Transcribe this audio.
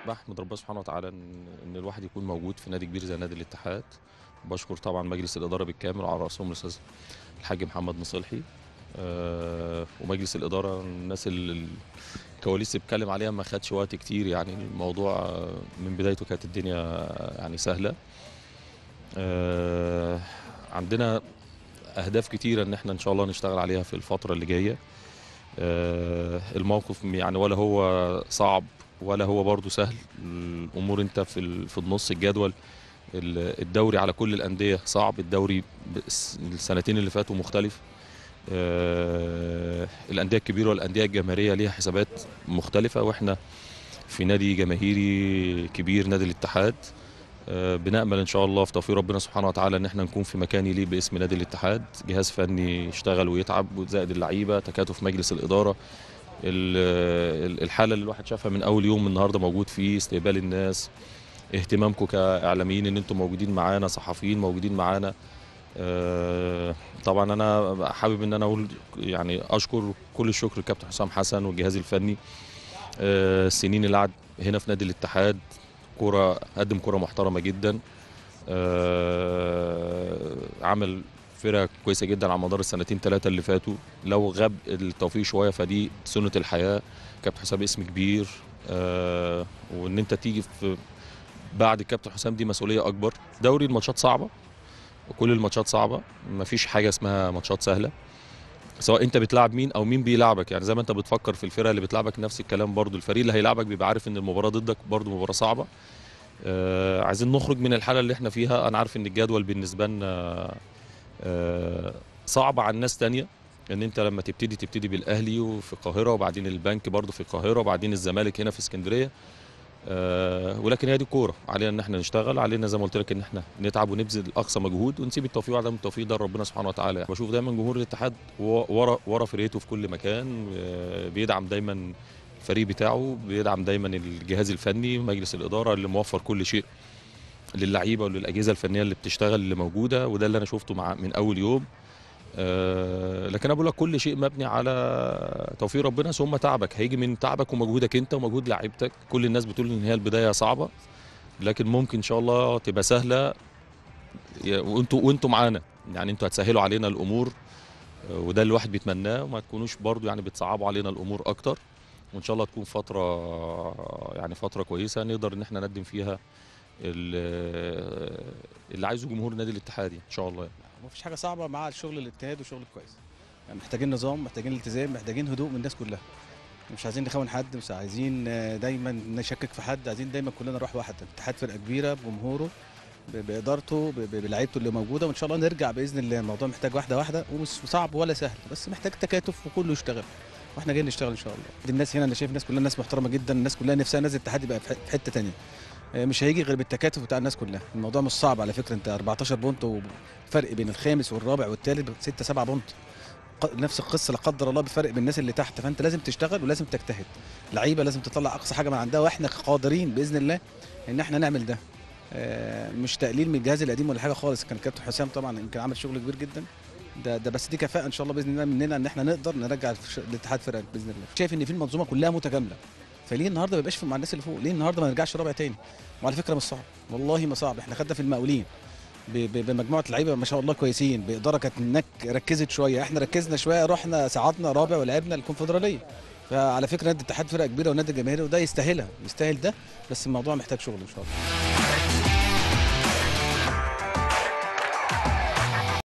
بحمد ربنا سبحانه وتعالى ان ان الواحد يكون موجود في نادي كبير زي نادي الاتحاد بشكر طبعا مجلس الاداره بالكامل وعلى راسهم الاستاذ الحاج محمد مصلحي آه، ومجلس الاداره الناس اللي الكواليس اللي بتكلم عليها ما خدش وقت كتير يعني الموضوع آه، من بدايته كانت الدنيا آه، يعني سهله آه، عندنا اهداف كتيره ان احنا ان شاء الله نشتغل عليها في الفتره اللي جايه آه، الموقف يعني ولا هو صعب ولا هو برضو سهل الامور انت في ال- في النص الجدول ال- الدوري على كل الانديه صعب الدوري بس- السنتين اللي فاتوا مختلف آه، الانديه الكبيره والانديه الجماهيريه ليها حسابات مختلفه واحنا في نادي جماهيري كبير نادي الاتحاد آه، بنأمل ان شاء الله في توفيق ربنا سبحانه وتعالى ان احنا نكون في مكان يليق باسم نادي الاتحاد جهاز فني يشتغل ويتعب وزائد اللعيبه تكاتف مجلس الاداره ال- ال- الحاله اللي الواحد شافها من اول يوم النهارده موجود فيه استقبال الناس اهتمامكم كاعلاميين ان انتم موجودين معانا صحفيين موجودين معانا آه، طبعا انا حابب ان انا اقول يعني اشكر كل الشكر للكابتن حسام حسن والجهاز الفني آه، السنين اللي قعد هنا في نادي الاتحاد كرة قدم كرة محترمة جدا آه، عمل فرقة كويسة جدا على مدار السنتين ثلاثة اللي فاتوا لو غاب التوفيق شوية فدي سنة الحياة كابتن حسام اسم كبير آه، وان انت تيجي في بعد الكابتن حسام دي مسؤولية اكبر دوري الماتشات صعبة وكل الماتشات صعبة مفيش حاجة اسمها ماتشات سهلة سواء انت بتلعب مين او مين بيلعبك يعني زي ما انت بتفكر في الفرقه اللي بتلعبك نفس الكلام برضو الفريق اللي هيلعبك بيبقى عارف ان المباراه ضدك برضو مباراه صعبه آه عايزين نخرج من الحاله اللي احنا فيها انا عارف ان الجدول بالنسبه لنا آه صعب عن ناس تانية ان انت لما تبتدي تبتدي بالاهلي وفي القاهره وبعدين البنك برضو في القاهره وبعدين الزمالك هنا في اسكندريه آه ولكن هي دي الكوره علينا ان احنا نشتغل علينا زي ما قلت لك ان احنا نتعب ونبذل اقصى مجهود ونسيب التوفيق وعدم التوفيق ده ربنا سبحانه وتعالى يعني. بشوف دايما جمهور الاتحاد و- ورا ورا فرقته في كل مكان آه بيدعم دايما الفريق بتاعه بيدعم دايما الجهاز الفني مجلس الاداره اللي موفر كل شيء للعيبه وللاجهزه الفنيه اللي بتشتغل اللي موجوده وده اللي انا شفته مع من اول يوم آه، لكن انا بقول لك كل شيء مبني على توفيق ربنا ثم تعبك هيجي من تعبك ومجهودك انت ومجهود لعيبتك كل الناس بتقول ان هي البدايه صعبه لكن ممكن ان شاء الله تبقى سهله يا- وانتوا وانتوا معانا يعني انتوا هتسهلوا علينا الامور آه، وده اللي الواحد بيتمناه وما تكونوش برضو يعني بتصعبوا علينا الامور اكتر وان شاء الله تكون فتره يعني فتره كويسه نقدر ان احنا نقدم فيها ال- اللي عايزه جمهور نادي الاتحاد يعني ان شاء الله يعني. مفيش حاجه صعبه مع الشغل الاجتهاد والشغل الكويس يعني محتاجين نظام محتاجين التزام محتاجين هدوء من الناس كلها مش عايزين نخون حد مش عايزين آه، دايما نشكك في حد عايزين دايما كلنا روح واحد الاتحاد فرقه كبيره بجمهوره ب- بادارته ب- ب- بلعيبته اللي موجوده وان شاء الله نرجع باذن الله الموضوع محتاج واحده واحده ومش صعب ولا سهل بس محتاج تكاتف وكله يشتغل واحنا جايين نشتغل ان شاء الله دي الناس هنا انا شايف الناس كلها ناس محترمه جدا الناس كلها نفسها نادي الاتحاد يبقى في ح- في حته تانية آه، مش هيجي غير بالتكاتف بتاع الناس كلها الموضوع مش صعب على فكره انت 14 بونت وفرق بين الخامس والرابع والثالث 6 7 بونت ق- نفس القصه لا قدر الله بفرق بين الناس اللي تحت فانت لازم تشتغل ولازم تجتهد لعيبه لازم تطلع اقصى حاجه من عندها واحنا قادرين باذن الله ان احنا نعمل ده آه، مش تقليل من الجهاز القديم ولا حاجه خالص كان كابتن حسام طبعا يمكن عمل شغل كبير جدا ده ده بس دي كفاءه ان شاء الله باذن الله مننا ان احنا نقدر نرجع الفش- الاتحاد فرق باذن الله شايف ان في المنظومه كلها متكامله فليه النهارده ما يبقاش في مع الناس اللي فوق ليه النهارده ما نرجعش رابع تاني وعلى فكره مش صعب والله ما صعب احنا خدنا في المقاولين ب- ب- بمجموعه لعيبه ما شاء الله كويسين باداره كانت هناك ركزت شويه احنا ركزنا شويه رحنا صعدنا رابع ولعبنا الكونفدراليه فعلى فكره نادي الاتحاد فرقه كبيره ونادي جماهيري وده يستاهلها يستاهل ده بس الموضوع محتاج شغل ان شاء الله